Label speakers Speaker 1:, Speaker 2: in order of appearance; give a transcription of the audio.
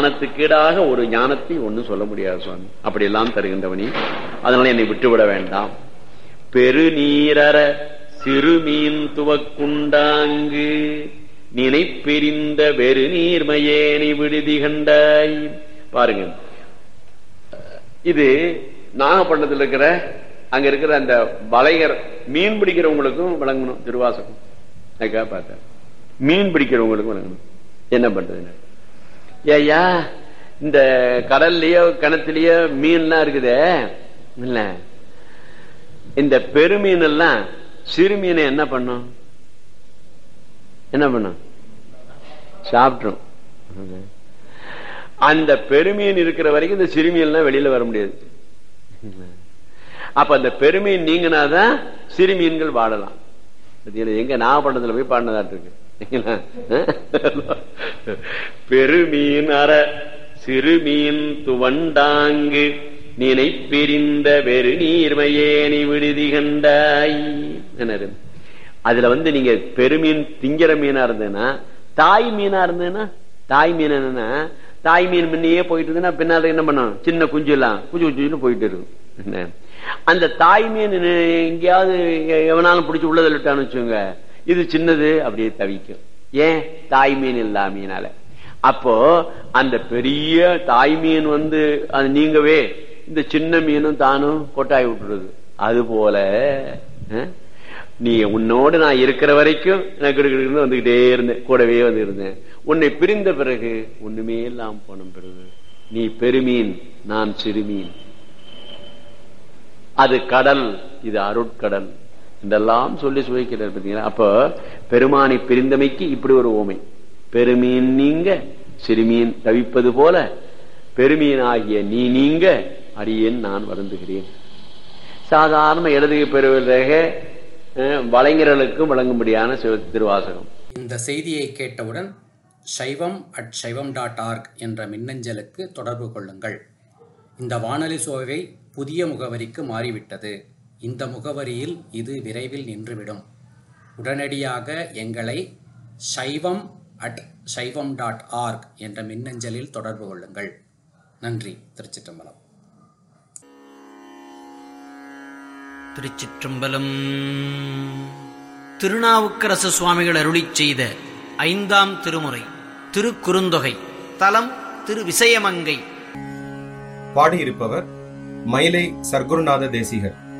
Speaker 1: ஞானத்துக்கீடாக ஒரு ஞானத்தை ஒண்ணும் சொல்ல முடியாது சுவாமி அப்படி எல்லாம் தருகின்றவனி அதனால என்னை விட்டுவிட வேண்டாம் பெருநீரற சிறுமீன் துவக்குண்டாங்கு நினைப்பெரிந்த வெறு நீர்மையேனி விடுதி கண்டாய் பாருங்க இது நாகப்பட்டினத்தில் இருக்கிற அங்க இருக்கிற அந்த வலையர் மீன் பிடிக்கிறவங்களுக்கும் விளங்கணும் திருவாசகம் அதுக்காக பார்த்தேன் மீன் பிடிக்கிறவங்களுக்கும் விளங்கணும் என்ன பண்றது ஏய்யா இந்த கடல்லயோ கிணத்துலயோ மீன்லாம் இருக்குதே இல்ல இந்த பெருமீன் எல்லாம் சிறு மீனை என்ன பண்ணும் என்ன பண்ணும் சாப்பிட்டுரும் அந்த பெருமீன் இருக்கிற வரைக்கும் இந்த சிறுமீன்லாம் வெளியில வர முடியாது அப்ப அந்த பெருமீன் நீங்கினாதான் சிறுமீன்கள் வாழலாம் பாத்தீங்களா? எங்க நாகப்பட்டினத்துல போய் பாடினதாட்டு இருக்கு சரிங்களா? பெருமீன் அற சிறுமீன் துவண்டாங்கு நினை பிரிந்த வெறு நீர்மையேனி விடுதி கண்டாய் என்னது? அதுல வந்து நீங்க பெருமீன் திங்கிற மீனா இருந்ததுன்னா தாய் மீனா இருந்ததுன்னா தாய் மீன் என்னன்னா தாய் மீன் முன்னையே போயிட்டு இருந்ததுன்னா பின்னால என்ன பண்ணும் சின்ன குஞ்சு எல்லாம் குஞ்சு குஞ்சுன்னு போயிட்டு இருக்கும் என்ன? அந்த தாய் மீன் எங்கேயாவது எவனாலும் பிடிச்சி உள்ளதில் விட்டான்னு வச்சுங்க இது சின்னது அப்படியே தவிக்கும் ஏன் தாய் மீன் இல்லா மீனால அப்போ அந்த பெரிய தாய் மீன் வந்து அது நீங்கவே இந்த சின்ன மீனும் தானும் கொட்டாய் விட்டுருது அது போல அஹ், நீ உன்னோடு நான் இருக்கிற வரைக்கும் நான் கிடுகிடுன்னு வந்துகிட்டே இருந்தேன் கூடவே வந்து இருந்தேன் உன்னை பிரிந்த பிறகு ஒண்ணுமே இல்லாம போன பிறகு நீ பெருமீன் நான் சிறுமீன் அது கடல் இது அருட்கடல் இதெல்லாம் சொல்லி சுவைக்கிறார் பார்த்தீங்களா அப்போ பெருமானை பிரிந்தமைக்கு இப்படி ஒரு ஓமை பெருமீன் நீங்க சிறுமீன் தவிப்பது போல பெருமீன் ஆகிய நீ நீங்க அடியேன் நான் வருந்துகிறேன் சாதாரண இடது பெறுவதாக வலைஞர்களுக்கும் வழங்கும்படியான சிவ- திருவாசகம்
Speaker 2: இந்த செய்தியை கேட்டவுடன் சைவம் அட் சைவம் டாட் ஆர்க் என்ற மின்னஞ்சலுக்கு தொடர்பு கொள்ளுங்கள் இந்த வானொலி சோவை புதிய முகவரிக்கு மாறிவிட்டது இந்த முகவரியில் இது விரைவில் நின்றுவிடும் உடனடியாக எங்களை சைவம் அட் சைவம் டாட் ஆர்க் என்ற மின்னஞ்சலில் தொடர்பு கொள்ளுங்கள் நன்றி திருச்சிற்றம்பலம்
Speaker 3: திருச்சிற்றம்பலம் திருநாவுக்கரசு சுவாமிகள் அருளிச் செய்த ஐந்தாம் திருமுறை திருக்குறுந்தொகை தலம் திரு விசயமங்கை
Speaker 4: பாடியிருப்பவர் மயிலை சர்க்குருநாத தேசிகர்